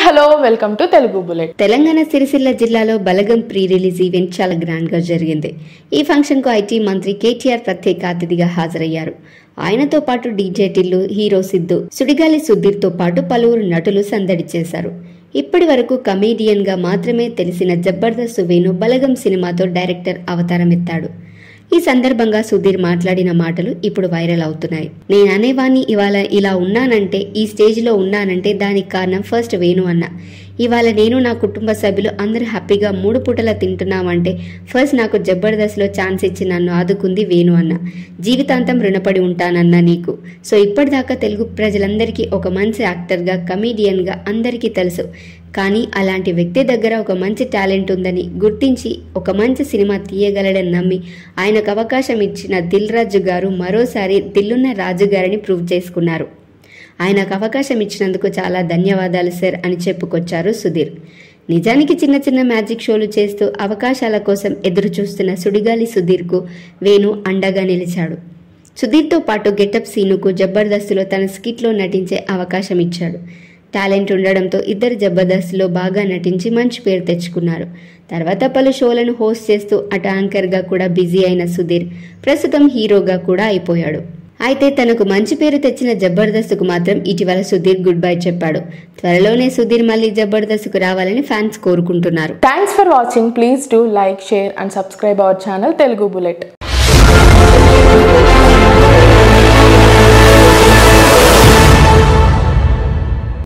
hello welcome to Telugu bullet Telangana Sirisilla జిల్లాలో Balagam pre release event చాలా grand గా జరిగింది ఈ ఫంక్షన్ కు ఐటీ మంత్రి కేటీఆర్ ప్రత్యేక అతిథిగా హాజరయ్యారు ఆయనతో పాటు డీజే టిల్లు హీరో సిద్ధు సుడిగాలి సుధీర్ తో పాటు పలువురు నటులు సందడి చేశారు ఇప్పటి వరకు కమేడియన్ గా మాత్రమే తెలిసిన జబర్దస్త్ వేణు బలగం సినిమాతో డైరెక్టర్ అవతారం ఎత్తాడు ఈ సందర్భంగా సుధీర్ మాట్లాడిన మాటలు ఇప్పుడు వైరల్ అవుతున్నాయి నేను అనేవాణ్ణి ఇవాళ ఇలా ఉన్నానంటే ఈ స్టేజ్లో ఉన్నానంటే దానికి కారణం ఫస్ట్ వేణు అన్న ఇవాళ నేను నా కుటుంబ సభ్యులు అందరూ హ్యాపీగా మూడు పూటలా తింటున్నామంటే ఫస్ట్ నాకు జబర్దస్త్లో ఛాన్స్ ఇచ్చి నన్ను ఆదుకుంది వేణు అన్న జీవితాంతం రుణపడి ఉంటానన్న నీకు సో ఇప్పటిదాకా తెలుగు ప్రజలందరికీ ఒక మంచి యాక్టర్గా కమీడియన్గా అందరికీ తెలుసు కానీ అలాంటి వ్యక్తి దగ్గర ఒక మంచి టాలెంట్ ఉందని గుర్తించి ఒక మంచి సినిమా తీయగలడని నమ్మి ఆయనకు అవకాశం ఇచ్చిన దిల్ రాజు గారు మరోసారి దిల్లున్న రాజు గారిని ప్రూవ్ చేసుకున్నారు ఆయనకు అవకాశం ఇచ్చినందుకు చాలా ధన్యవాదాలు సార్ అని చెప్పుకొచ్చారు సుధీర్ నిజానికి చిన్న చిన్న మ్యాజిక్ షోలు చేస్తూ అవకాశాల కోసం ఎదురు చూస్తున్న సుడిగాలి సుధీర్కు వేణు అండగా నిలిచాడు సుధీర్తో పాటు గెటప్ సీనుకు జబర్దస్త్లో తన స్కిట్లో నటించే అవకాశం ఇచ్చాడు టాలెంట్ ఉండడంతో ఇద్దరు జబర్దస్త్లో బాగా నటించి మంచి పేరు తెచ్చుకున్నారు తర్వాత పలు షోలను హోస్ట్ చేస్తూ అటు యాంకర్గా కూడా బిజీ అయిన సుధీర్ ప్రస్తుతం హీరోగా కూడా అయిపోయాడు అయితే తనకు మంచి పేరు తెచ్చిన జబర్దస్త్కు మాత్రం ఇటీవల సుధీర్ గుడ్ బై చెప్పాడు త్వరలోనే సుధీర్ మళ్ళీ జబర్దస్త్కు రావాలని ఫ్యాన్స్ కోరుకుంటున్నారు thanks for watching please do like share and subscribe our channel Telugu bullet